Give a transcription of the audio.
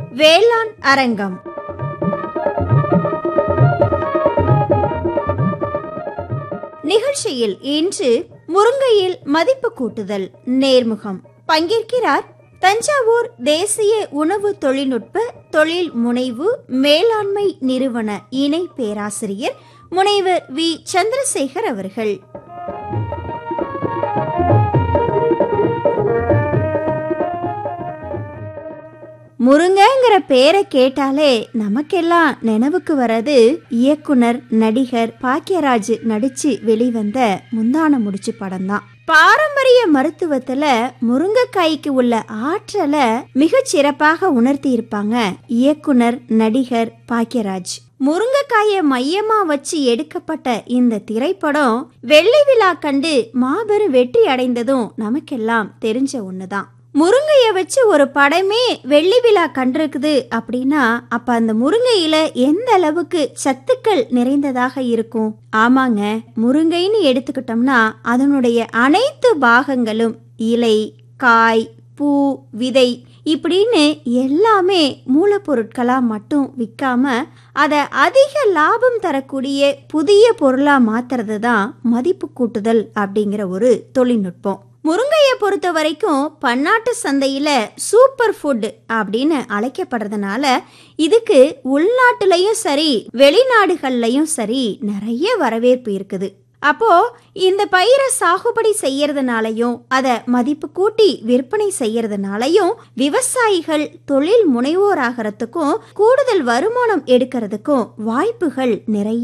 வேளாண் அரங்கம் நிகழ்ச்சியில் இன்று முருங்கையில் மதிப்பு கூட்டுதல் நேர்முகம் பங்கேற்கிறார் தஞ்சாவூர் தேசிய உணவு தொழில்நுட்ப தொழில் முனைவு மேலாண்மை நிறுவன இணை பேராசிரியர் முனைவர் வி சந்திரசேகர் அவர்கள் முருங்கைங்கிற பேரை கேட்டாலே நமக்கெல்லாம் நினைவுக்கு வர்றது இயக்குனர் நடிகர் பாக்கியராஜ் நடிச்சு வெளிவந்த முந்தான முடிச்சு படம் தான் பாரம்பரிய மருத்துவத்துல முருங்கைக்காய்க்கு உள்ள ஆற்றலை மிகச் சிறப்பாக உணர்த்தி இருப்பாங்க இயக்குனர் நடிகர் பாக்கியராஜ் முருங்கைக்காயை மையமா வச்சு எடுக்கப்பட்ட இந்த திரைப்படம் வெள்ளி விழா கண்டு மாபெரும் வெற்றி அடைந்ததும் நமக்கெல்லாம் தெரிஞ்ச ஒண்ணுதான் முருங்கைய வச்சு ஒரு படமே வெள்ளி விழா கண்டிருக்குது அப்படின்னா அப்ப அந்த முருங்கையில எந்த அளவுக்கு சத்துக்கள் நிறைந்ததாக இருக்கும் ஆமாங்க முருங்கைன்னு எடுத்துக்கிட்டோம்னா அதனுடைய அனைத்து பாகங்களும் இலை காய் பூ விதை இப்படின்னு எல்லாமே மூலப்பொருட்களா மட்டும் விற்காம அதை அதிக லாபம் தரக்கூடிய புதிய பொருளா மாத்துறது தான் மதிப்பு கூட்டுதல் அப்படிங்கிற ஒரு தொழில்நுட்பம் முருங்கையை பொறுத்த வரைக்கும் பன்னாட்டு சந்தையில சூப்பர் ஃபுட் அப்படின்னு அழைக்கப்படுறதுனால இதுக்கு உள்நாட்டுலயும் சரி வெளிநாடுகள்லயும் சரி நிறைய வரவேற்பு இருக்குது அப்போ இந்த பயிரை சாகுபடி செய்யறதுனாலையும் அதை மதிப்பு கூட்டி விற்பனை செய்யறதுனாலையும் விவசாயிகள் தொழில் முனைவோராகிறதுக்கும் கூடுதல் வருமானம் எடுக்கிறதுக்கும் வாய்ப்புகள் நிறைய